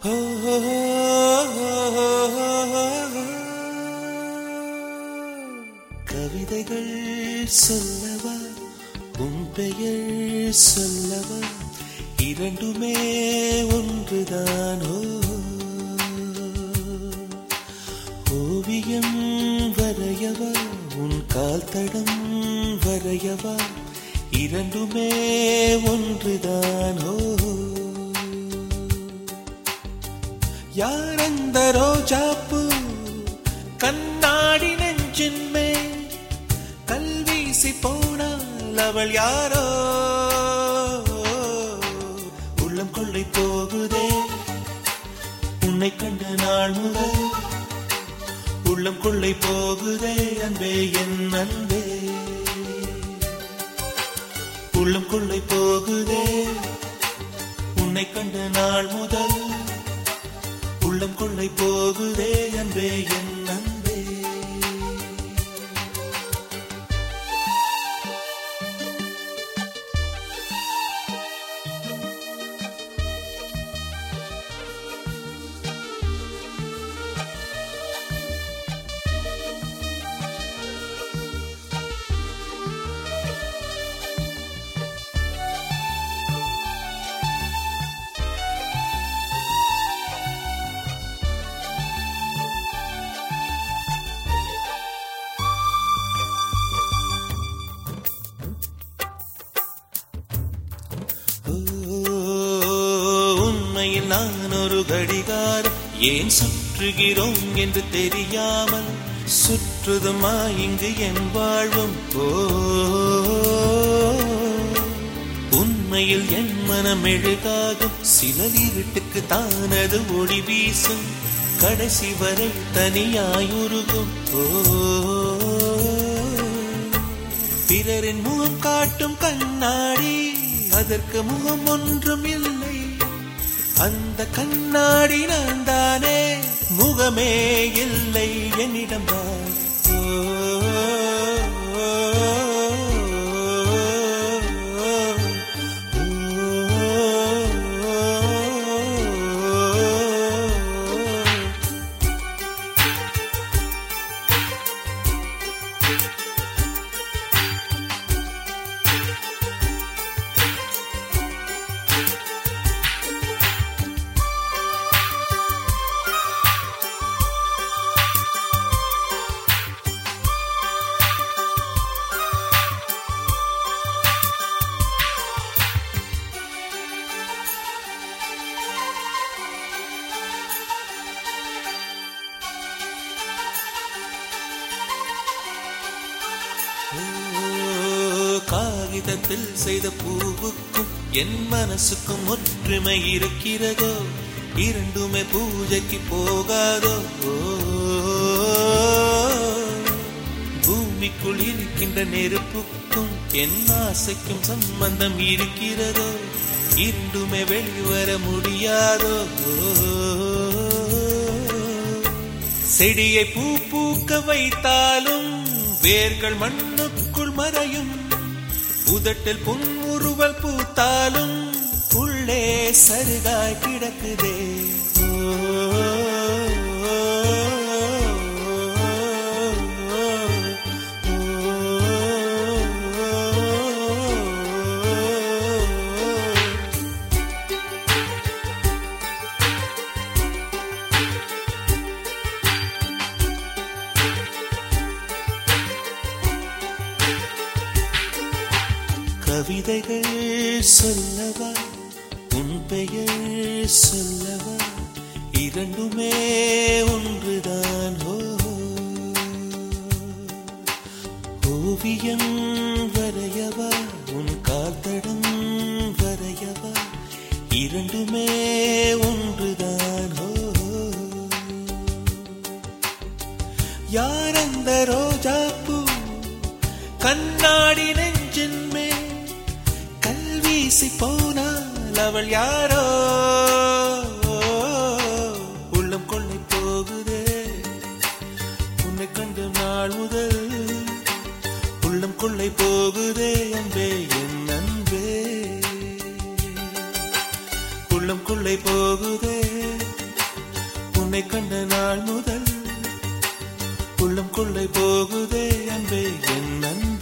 கவிதைகள் சொல்லவா உன் பெயர் சொல்லவா இரண்டுமே ஒன்றுதானோ ஓவியம் வரையவா உன் கால் தடம் வரையவா இரண்டுமே ஒன்றுதானோ யார் அந்த ரோஜாப்பூ கண்ணாடி நெஞ்சின் மேல் கல்வீசி போனால் அவள் யாரோ உள்ளம் கொள்ளை போகுதே உன்னை கண்ட நாள் முதல் உள்ளம் கொள்ளை போகுதே அன்பே என் அன்பே உள்ளம் கொள்ளை போகுதே உன்னை கண்ட நாள் முதல் உள்ளம் கொள்ளை போகுதே அன்பே என் அன்பே ஓ, உண்மையில் நான் ஒரு கடிகாரம் ஏன் சுற்றுகிறோம் என்று தெரியாமல் சுற்றுதுமா இங்கு என் வாழ்வும் ஓ உண்மையில் என் மனம் எழுகாகும் சிலர் இருட்டுக்கு தானது ஒளி வீசும் கடைசி வரை தனியாயுருகும் ஓ பிறரின் முகம் காட்டும் கண்ணாடி அதற்கு முகம் ஒன்றும் இல்லை அந்த கண்ணாடி நான் தானே முகமே இல்லை என்னிடம் ஓ, காகிதத்தில் செய்த பூவுக்கும் என் மனசுக்கும் ஒற்றுமை இருக்கிறதோ இரண்டுமே பூஜைக்கு போகாதோ ஓ, பூமிக்குள் இருக்கின்ற நெருப்புக்கும் என் ஆசைக்கும் சம்பந்தம் இருக்கிறதோ இரண்டுமே வெளிவர முடியாதோ ஓ, செடியை பூ பூக்க வைத்தாலும் வேர்கள் மண்ணுக்குள் மறையும் உதட்டில் புன்முறுவல் பூத்தாலும் உள்ளே சருகாய் கிடக்குதே ஓ, கவிதைகள் சொல்லவா உன் பெயர் சொல்லவா இரண்டுமே ஒன்றுதான் ஓ ஓவியம் வரையவா உன் காத்தடம் வரையவா இரண்டுமே ஒன்றுதான் ஓ யார் அந்த ரோஜாப்பூ கண்ணாடி நெஞ்சின் மேல் கல்வீசி போனால் அவள் யாரோ உள்ளம் கொள்ளை போகுதே உன்னை கண்டு நாள் முதல் உள்ளம் கொள்ளை போகுதே அன்பே என் அன்பே உள்ளம் கொள்ளை போகுதே உன்னை கண்ட நாள் முதல் உள்ளம் கொள்ளை போகுதே அன்பே என் அன்பே